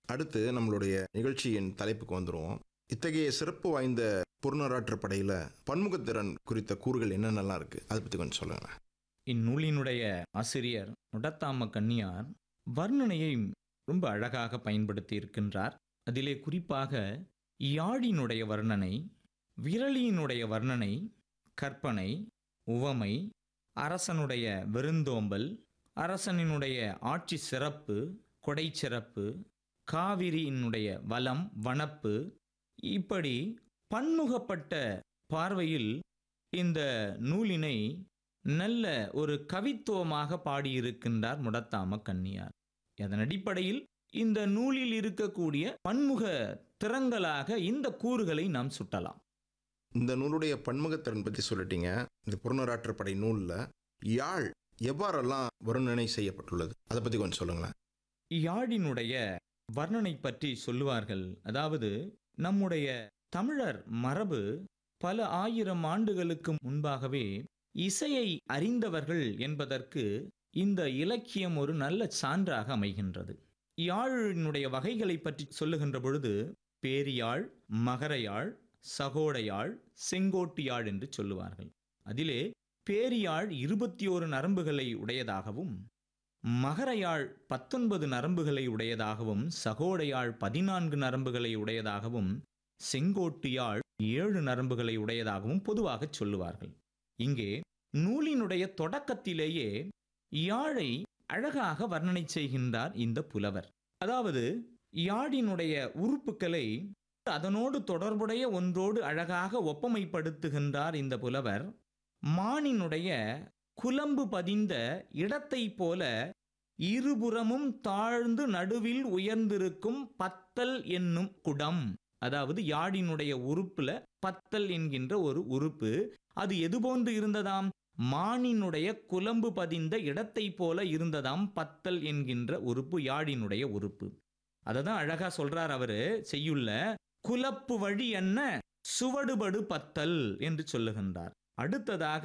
அடுத்து நம்மளுடைய நிகழ்ச்சியின் தலைப்புக்கு வந்துருவோம் இத்தகைய சிறப்பு வாய்ந்த புறநராற்று படையில பன்முகத்திறன் குறித்த கூறுகள் என்னென்னலாம் இருக்கு அதை பத்தி கொஞ்சம் சொல்லுங்க இந்நூலினுடைய ஆசிரியர் முடத்தாம கன்னியார் வர்ணனையை ரொம்ப அழகாக பயன்படுத்தி இருக்கின்றார் அதிலே குறிப்பாக யாழினுடைய வர்ணனை விரலியினுடைய வர்ணனை கற்பனை உவமை அரசனுடைய விருந்தோம்பல் அரசனினுடைய ஆட்சி சிறப்பு கொடை சிறப்பு காவிரியினுடைய வளம் வனப்பு இப்படி பன்முகப்பட்ட பார்வையில் இந்த நூலினை நல்ல ஒரு கவித்துவமாக பாடியிருக்கின்றார் முடத்தாம கன்னியார் அதன் அடிப்படையில் இந்த நூலில் இருக்கக்கூடிய பன்முக திறங்களாக இந்த கூறுகளை நாம் சுட்டலாம் இந்த நூலுடைய பன்முகத்திறன் பத்தி சொல்லிட்டீங்க இந்த புறநராற்று படை நூல்ல யாழ் எவ்வாறெல்லாம் வர்ணனை செய்யப்பட்டுள்ளது அதை பத்தி கொஞ்சம் சொல்லுங்களேன் யாழினுடைய வர்ணனை பற்றி சொல்லுவார்கள் அதாவது நம்முடைய தமிழர் மரபு பல ஆயிரம் ஆண்டுகளுக்கு முன்பாகவே இசையை அறிந்தவர்கள் என்பதற்கு இந்த இலக்கியம் ஒரு நல்ல சான்றாக அமைகின்றது யாழினுடைய வகைகளை பற்றி சொல்லுகின்ற பொழுது பேரியாழ் மகரயாழ் சகோடையாழ் செங்கோட்டியாழ் என்று சொல்லுவார்கள் அதிலே பேரியாழ் இருபத்தி ஓரு நரம்புகளை உடையதாகவும் மகரயாழ் பத்தொன்பது நரம்புகளை உடையதாகவும் சகோடையாழ் பதினான்கு நரம்புகளை உடையதாகவும் செங்கோட்டியாழ் ஏழு நரம்புகளை உடையதாகவும் பொதுவாக சொல்லுவார்கள் இங்கே நூலினுடைய தொடக்கத்திலேயே யாழை அழகாக வர்ணனை செய்கின்றார் இந்த புலவர் அதாவது யாழினுடைய உறுப்புகளை அதனோடு தொடர்புடைய ஒன்றோடு அழகாக ஒப்பமைப்படுத்துகின்றார் இந்த புலவர் மானினுடைய குலம்பு பதிந்த இடத்தைப் போல இருபுறமும் தாழ்ந்து நடுவில் உயர்ந்திருக்கும் பத்தல் என்னும் குடம் அதாவது யாழினுடைய உறுப்புல பத்தல் என்கின்ற ஒரு உறுப்பு அது எது போன்று இருந்ததாம் மானினுடைய குலம்பு பதிந்த இடத்தைப் போல இருந்ததாம் பத்தல் என்கின்ற உறுப்பு யாழினுடைய உறுப்பு அதை தான் அழகா சொல்றார் அவரு செய்யுள்ள குலப்பு வழி என்ன சுவடுபடு பத்தல் என்று சொல்லுகின்றார் அடுத்ததாக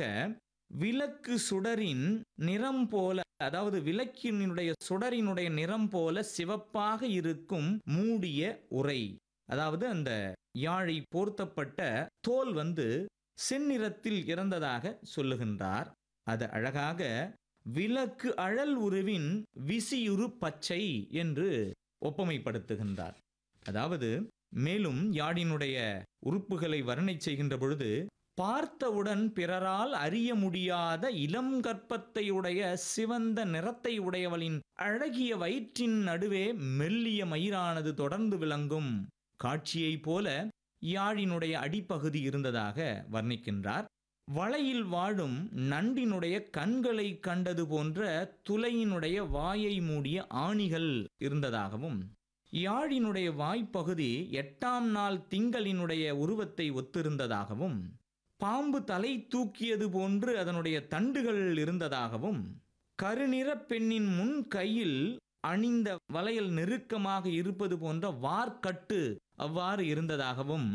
விளக்கு சுடரின் நிறம் போல அதாவது விளக்கினுடைய சுடரினுடைய நிறம் போல சிவப்பாக இருக்கும் மூடிய உரை அதாவது அந்த யாழை போர்த்தப்பட்ட தோல் வந்து செந்நிறத்தில் இறந்ததாக சொல்லுகின்றார் அது அழகாக விளக்கு அழல் உருவின் விசியுறு பச்சை என்று ஒப்பமைப்படுத்துகின்றார் அதாவது மேலும் யாழினுடைய உறுப்புகளை வர்ணனை செய்கின்ற பொழுது பார்த்தவுடன் பிறரால் அறிய முடியாத இளம் கற்பத்தையுடைய சிவந்த நிறத்தை உடையவளின் அழகிய வயிற்றின் நடுவே மெல்லிய மயிரானது தொடர்ந்து விளங்கும் காட்சியைப் போல யாழினுடைய அடிப்பகுதி இருந்ததாக வர்ணிக்கின்றார் வளையில் வாழும் நண்டினுடைய கண்களை கண்டது போன்ற துளையினுடைய வாயை மூடிய ஆணிகள் இருந்ததாகவும் யாழினுடைய வாய்ப்பகுதி எட்டாம் நாள் திங்களினுடைய உருவத்தை ஒத்திருந்ததாகவும் பாம்பு தலை தூக்கியது போன்று அதனுடைய தண்டுகள் இருந்ததாகவும் கருநிற பெண்ணின் முன் கையில் அணிந்த வளையல் நெருக்கமாக இருப்பது போன்ற வார்க்கட்டு அவ்வாறு இருந்ததாகவும்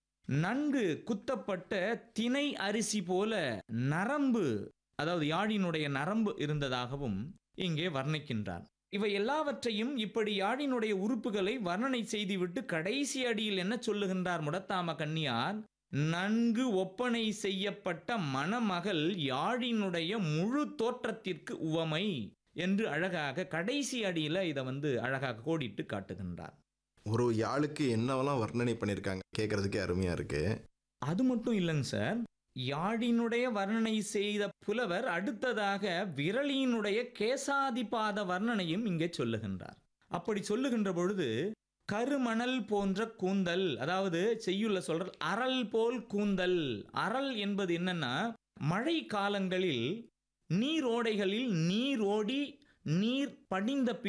நன்கு குத்தப்பட்ட தினை அரிசி போல நரம்பு அதாவது யாழினுடைய நரம்பு இருந்ததாகவும் இங்கே வர்ணிக்கின்றார் இவை எல்லாவற்றையும் இப்படி யாழினுடைய உறுப்புகளை வர்ணனை செய்துவிட்டு கடைசி அடியில் என்ன சொல்லுகின்றார் முடத்தாம கன்னியார் நன்கு ஒப்பனை செய்யப்பட்ட மணமகள் யாழினுடைய முழு தோற்றத்திற்கு உவமை என்று அழகாக கடைசி அடியில இதை வந்து அழகாக கோடிட்டு காட்டுகின்றார் ஒரு யாழுக்கு என்னவெல்லாம் வர்ணனை பண்ணியிருக்காங்க கேட்கறதுக்கே அருமையா இருக்கு அது மட்டும் இல்லைங்க சார் யாழினுடைய வர்ணனை செய்த புலவர் அடுத்ததாக விரலியினுடைய கேசாதிபாத வர்ணனையும் இங்கே சொல்லுகின்றார் அப்படி சொல்லுகின்ற பொழுது கருமணல் போன்ற கூந்தல் அதாவது செய்யுள்ள சொல்ற அரல் போல் கூந்தல் அரல் என்பது என்னன்னா மழை காலங்களில் நீரோடைகளில் நீரோடி நீர் படிந்த